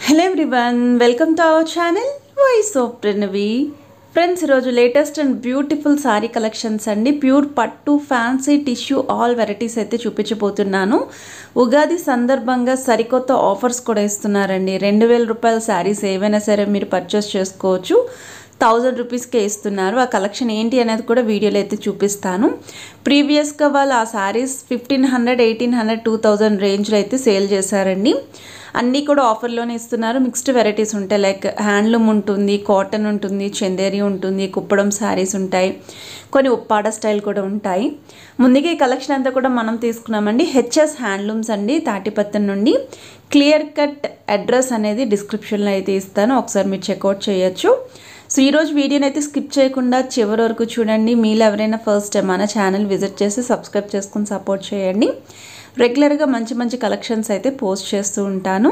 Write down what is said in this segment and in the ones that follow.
hello everyone welcome to our channel voice of Pranavi friends ఈరోజు latest and beautiful sari collections అండి pure పట్టు fancy tissue all varieties అయితే చూపించబోతున్నాను ఉగాది సందర్భంగా సరికొత్త ఆఫర్స్ కూడా ఇస్తున్నారండి రెండు వేల రూపాయల శారీస్ ఏవైనా సరే మీరు పర్చేస్ చేసుకోవచ్చు థౌజండ్ రూపీస్కే ఇస్తున్నారు ఆ కలెక్షన్ ఏంటి అనేది కూడా వీడియోలో అయితే చూపిస్తాను ప్రీవియస్గా వాళ్ళు ఆ saris fifteen hundred eighteen hundred two thousand రేంజ్లో అయితే సేల్ చేశారండి అన్నీ కూడా ఆఫర్లోనే ఇస్తున్నారు మిక్స్డ్ వెరైటీస్ ఉంటాయి లైక్ హ్యాండ్లూమ్ ఉంటుంది కాటన్ ఉంటుంది చందేరి ఉంటుంది కుప్పడం శారీస్ ఉంటాయి కొన్ని ఉప్పాడ స్టైల్ కూడా ఉంటాయి ముందుగా ఈ కలెక్షన్ అంతా కూడా మనం తీసుకున్నామండి హెచ్ఎస్ హ్యాండ్లూమ్స్ అండి తాటిపత్తం నుండి క్లియర్ కట్ అడ్రస్ అనేది డిస్క్రిప్షన్లో అయితే ఇస్తాను ఒకసారి మీరు చెక్అవుట్ చేయొచ్చు సో ఈరోజు వీడియోని అయితే స్కిప్ చేయకుండా చివరి వరకు చూడండి మీలో ఎవరైనా ఫస్ట్ టైం మన ఛానల్ విజిట్ చేసి సబ్స్క్రైబ్ చేసుకుని సపోర్ట్ చేయండి రెగ్యులర్గా మంచి మంచి కలెక్షన్స్ అయితే పోస్ట్ చేస్తూ ఉంటాను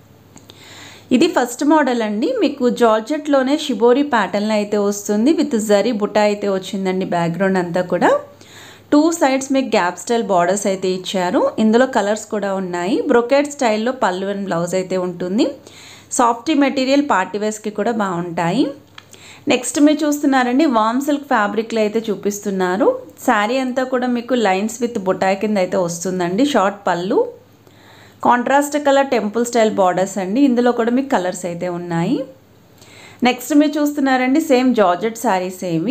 ఇది ఫస్ట్ మోడల్ అండి మీకు జార్జెట్లోనే షిబోరి ప్యాటర్న్ అయితే వస్తుంది విత్ జరీ బుటా అయితే వచ్చిందండి బ్యాక్గ్రౌండ్ అంతా కూడా టూ సైడ్స్ మీకు గ్యాప్ స్టైల్ బార్డర్స్ అయితే ఇచ్చారు ఇందులో కలర్స్ కూడా ఉన్నాయి బ్రొకెట్ స్టైల్లో పళ్ళు అండ్ బ్లౌజ్ అయితే ఉంటుంది సాఫ్టీ మెటీరియల్ పార్టీ వేస్కి కూడా బాగుంటాయి నెక్స్ట్ మీరు చూస్తున్నారండి వామ్ సిల్క్ ఫ్యాబ్రిక్లో అయితే చూపిస్తున్నారు శారీ అంతా కూడా మీకు లైన్స్ విత్ బుటాయ్ కింద అయితే వస్తుందండి షార్ట్ పళ్ళు contrast colour temple style borders అండి ఇందులో కూడా మీకు కలర్స్ అయితే ఉన్నాయి నెక్స్ట్ మీరు చూస్తున్నారండి సేమ్ జార్జెట్ శారీస్ ఏవి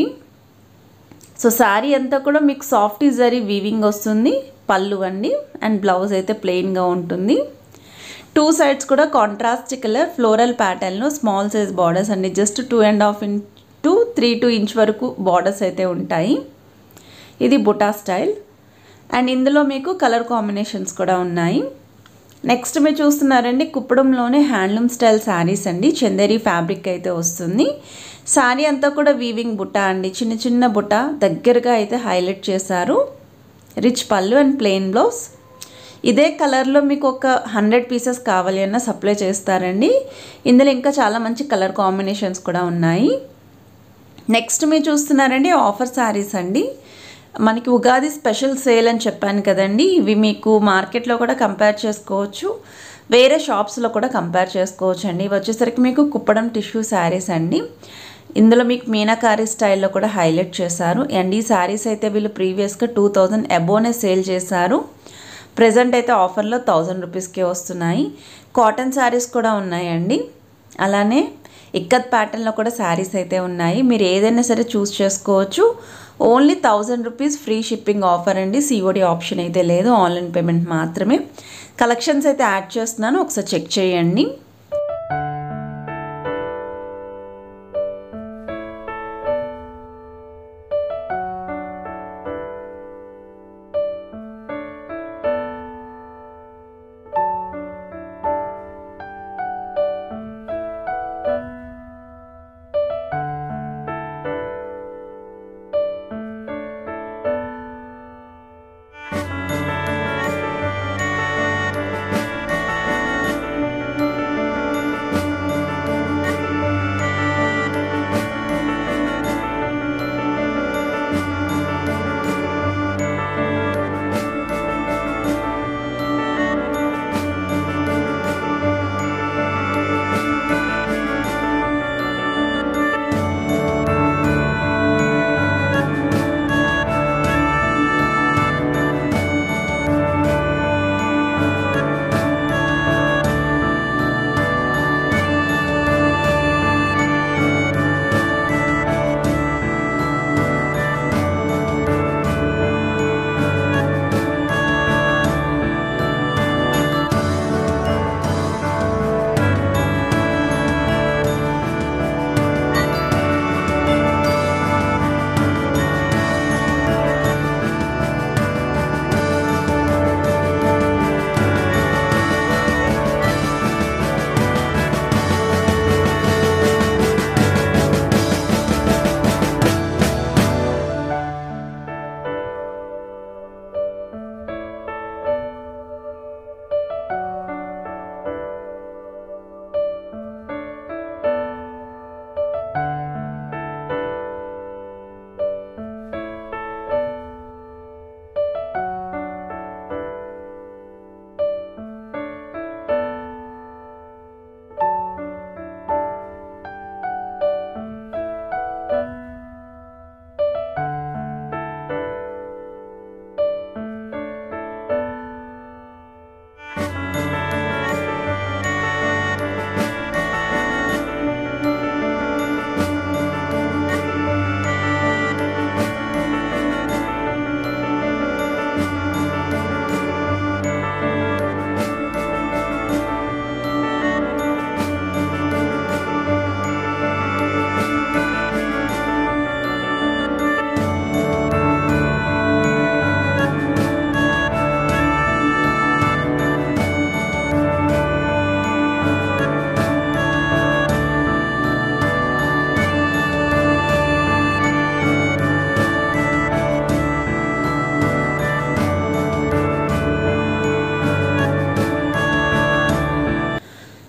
సో శారీ అంతా కూడా మీకు సాఫ్ట్ జరీ వీవింగ్ వస్తుంది పళ్ళు అండి అండ్ బ్లౌజ్ అయితే ప్లెయిన్గా ఉంటుంది టూ సైడ్స్ కూడా కాంట్రాస్ట్ కలర్ ఫ్లోరల్ ప్యాటర్న్లో స్మాల్ సైజ్ బార్డర్స్ అండి just two and half inch to three two inch వరకు బార్డర్స్ అయితే ఉంటాయి ఇది బుటా స్టైల్ అండ్ ఇందులో మీకు కలర్ కాంబినేషన్స్ కూడా ఉన్నాయి నెక్స్ట్ మీరు చూస్తున్నారండి కుప్పడంలోనే హ్యాండ్లూమ్ స్టైల్ శారీస్ అండి చందేరి ఫ్యాబ్రిక్ అయితే వస్తుంది శారీ అంతా కూడా వీవింగ్ బుట్ట అండి చిన్న చిన్న బుట్ట దగ్గరగా అయితే హైలైట్ చేశారు రిచ్ పళ్ళు అండ్ ప్లెయిన్ బ్లౌజ్ ఇదే కలర్లో మీకు ఒక హండ్రెడ్ పీసెస్ కావాలి అన్న సప్లై చేస్తారండి ఇందులో ఇంకా చాలా మంచి కలర్ కాంబినేషన్స్ కూడా ఉన్నాయి నెక్స్ట్ మీరు చూస్తున్నారండి ఆఫర్ శారీస్ అండి మనకి ఉగాది స్పెషల్ సేల్ అని చెప్పాను కదండి ఇవి మీకు మార్కెట్లో కూడా కంపేర్ చేసుకోవచ్చు వేరే షాప్స్లో కూడా కంపేర్ చేసుకోవచ్చు అండి ఇవి వచ్చేసరికి మీకు కుప్పడం టిష్యూ శారీస్ అండి ఇందులో మీకు మీనాకారి స్టైల్లో కూడా హైలైట్ చేశారు అండ్ ఈ శారీస్ అయితే వీళ్ళు ప్రీవియస్గా టూ థౌజండ్ అబోనే సేల్ చేశారు ప్రజెంట్ అయితే ఆఫర్లో థౌజండ్ రూపీస్కే వస్తున్నాయి కాటన్ శారీస్ కూడా ఉన్నాయండి అలానే ఇక్కత్ ప్యాటర్న్లో కూడా శారీస్ అయితే ఉన్నాయి మీరు ఏదైనా సరే చూస్ చేసుకోవచ్చు only thousand rupees free shipping offer అండి సిఓడి ఆప్షన్ అయితే లేదు ఆన్లైన్ పేమెంట్ మాత్రమే కలెక్షన్స్ అయితే యాడ్ చేస్తున్నాను ఒకసారి చెక్ చేయండి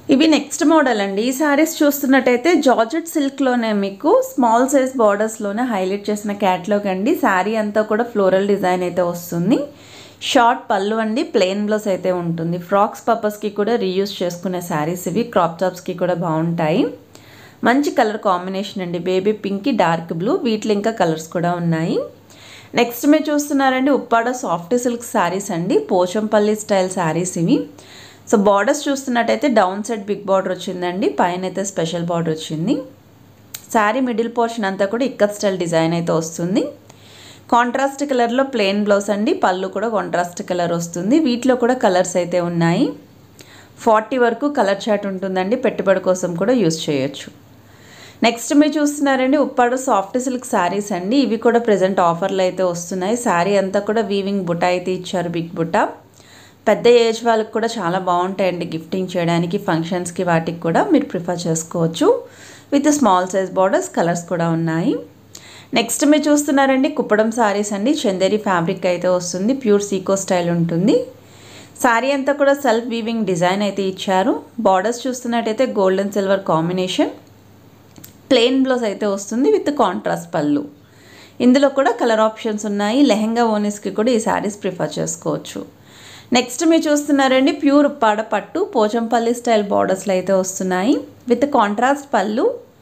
ఇవి నెక్స్ట్ మోడల్ అండి ఈ శారీస్ చూస్తున్నట్టయితే జార్జెట్ సిల్క్లోనే మీకు స్మాల్ సైజ్ బార్డర్స్లోనే హైలైట్ చేసిన క్యాట్లాగ్ అండి శారీ అంతా కూడా ఫ్లోరల్ డిజైన్ అయితే వస్తుంది షార్ట్ పళ్ళు అండి ప్లెయిన్ బ్లౌజ్ అయితే ఉంటుంది ఫ్రాక్స్ పర్పస్కి కూడా రీయూస్ చేసుకునే శారీస్ ఇవి క్రాప్ టాప్స్కి కూడా బాగుంటాయి మంచి కలర్ కాంబినేషన్ అండి బేబీ పింక్కి డార్క్ బ్లూ వీటిలో ఇంకా కలర్స్ కూడా ఉన్నాయి నెక్స్ట్ మీరు చూస్తున్నారండి ఉప్పాడ సాఫ్ట్ సిల్క్ శారీస్ అండి పోచంపల్లి స్టైల్ శారీస్ ఇవి సో బార్డర్స్ చూస్తున్నట్టయితే డౌన్ సైడ్ బిగ్ బార్డర్ వచ్చిందండి పైన అయితే స్పెషల్ బార్డర్ వచ్చింది శారీ మిడిల్ పోర్షన్ అంతా కూడా ఇక్కత్ స్టైల్ డిజైన్ అయితే వస్తుంది కాంట్రాస్ట్ కలర్లో ప్లెయిన్ బ్లౌజ్ అండి పళ్ళు కూడా కాంట్రాస్ట్ కలర్ వస్తుంది వీటిలో కూడా కలర్స్ అయితే ఉన్నాయి ఫార్టీ వరకు కలర్ చాట్ ఉంటుందండి పెట్టుబడి కోసం కూడా యూస్ చేయొచ్చు నెక్స్ట్ మీరు చూస్తున్నారండి ఉప్పాడు సాఫ్ట్ సిల్క్ శారీస్ అండి ఇవి కూడా ప్రజెంట్ ఆఫర్లు అయితే వస్తున్నాయి శారీ అంతా కూడా వీవింగ్ బుట్ట అయితే ఇచ్చారు బిగ్ బుట్ట పెద్ద ఏజ్ వాళ్ళకి కూడా చాలా బాగుంటాయండి గిఫ్టింగ్ చేయడానికి ఫంక్షన్స్కి వాటికి కూడా మీరు ప్రిఫర్ చేసుకోవచ్చు with small size borders colours కూడా ఉన్నాయి నెక్స్ట్ మీరు చూస్తున్నారండి కుప్పడం శారీస్ అండి చందేరి ఫ్యాబ్రిక్ అయితే వస్తుంది ప్యూర్ సీకో స్టైల్ ఉంటుంది శారీ అంతా కూడా సెల్ఫ్ వీవింగ్ డిజైన్ అయితే ఇచ్చారు బార్డర్స్ చూస్తున్నట్టయితే golden silver combination plain blouse అయితే వస్తుంది విత్ కాంట్రాస్ట్ పళ్ళు ఇందులో కూడా కలర్ ఆప్షన్స్ ఉన్నాయి లెహెంగా ఓనీస్కి కూడా ఈ శారీస్ ప్రిఫర్ చేసుకోవచ్చు నెక్స్ట్ మీరు చూస్తున్నారండి ప్యూర్ ఉప్పాడ పట్టు పోచంపల్లి స్టైల్ బార్డర్స్లో అయితే వస్తున్నాయి విత్ కాంట్రాస్ట్ పళ్ళు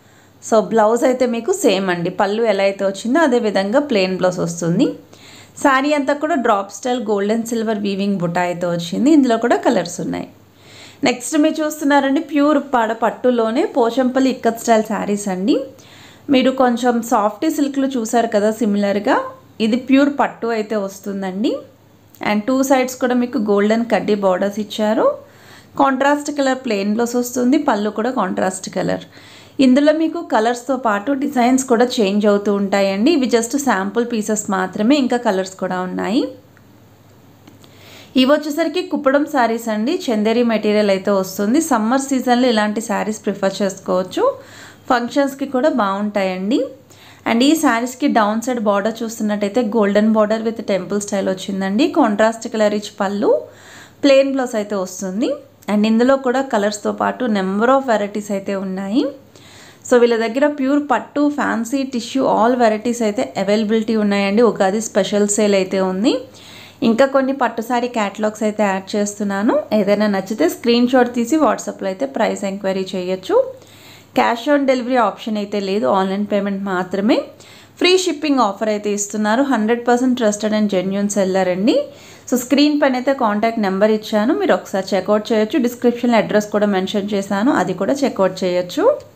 సో బ్లౌజ్ అయితే మీకు సేమ్ అండి పళ్ళు ఎలా అయితే వచ్చిందో అదే విధంగా ప్లెయిన్ బ్లౌజ్ వస్తుంది శారీ అంతా కూడా drop style golden silver weaving బుట్ట అయితే వచ్చింది ఇందులో కూడా కలర్స్ ఉన్నాయి నెక్స్ట్ మీరు చూస్తున్నారండి ప్యూర్ పాడ పట్టులోనే పోచంపల్లి ఇక్కత్ స్టైల్ శారీస్ అండి మీరు కొంచెం సాఫ్టీ సిల్క్లు చూసారు కదా సిమిలర్గా ఇది ప్యూర్ పట్టు అయితే వస్తుందండి అండ్ టూ సైడ్స్ కూడా మీకు గోల్డెన్ కడ్డీ బార్డర్స్ ఇచ్చారు కాంట్రాస్ట్ కలర్ ప్లెయిన్ బ్లౌస్ వస్తుంది పళ్ళు కూడా కాంట్రాస్ట్ కలర్ ఇందులో మీకు కలర్స్తో పాటు డిజైన్స్ కూడా చేంజ్ అవుతూ ఉంటాయండి ఇవి జస్ట్ శాంపుల్ పీసెస్ మాత్రమే ఇంకా కలర్స్ కూడా ఉన్నాయి ఇవి వచ్చేసరికి కుప్పడం శారీస్ అండి చందేరి మెటీరియల్ అయితే వస్తుంది సమ్మర్ సీజన్లో ఇలాంటి శారీస్ ప్రిఫర్ చేసుకోవచ్చు ఫంక్షన్స్కి కూడా బాగుంటాయండి అండ్ ఈ శారీస్కి డౌన్ సైడ్ బార్డర్ చూస్తున్నట్టయితే golden border with temple style వచ్చిందండి కాంట్రాస్ట్ కలర్ ఇచ్ పళ్ళు ప్లెయిన్ బ్లౌజ్ అయితే వస్తుంది అండ్ ఇందులో కూడా కలర్స్తో పాటు నెంబర్ ఆఫ్ వెరైటీస్ అయితే ఉన్నాయి సో వీళ్ళ దగ్గర ప్యూర్ పట్టు ఫ్యాన్సీ టిష్యూ ఆల్ వెరైటీస్ అయితే అవైలబిలిటీ ఉన్నాయండి ఉగాది స్పెషల్ సేల్ అయితే ఉంది ఇంకా కొన్ని పట్టు సారీ క్యాటలాగ్స్ అయితే యాడ్ చేస్తున్నాను ఏదైనా నచ్చితే స్క్రీన్ షాట్ తీసి వాట్సాప్లో అయితే ప్రైస్ ఎంక్వైరీ చేయొచ్చు క్యాష్ ఆన్ డెలివరీ ఆప్షన్ అయితే లేదు ఆన్లైన్ పేమెంట్ మాత్రమే ఫ్రీ షిప్పింగ్ ఆఫర్ అయితే ఇస్తున్నారు hundred percent trusted and genuine seller అండి సో స్క్రీన్ పైన అయితే కాంటాక్ట్ నెంబర్ ఇచ్చాను మీరు ఒకసారి చెక్అవుట్ చేయొచ్చు డిస్క్రిప్షన్లో అడ్రస్ కూడా మెన్షన్ చేశాను అది కూడా చెక్అవుట్ చేయొచ్చు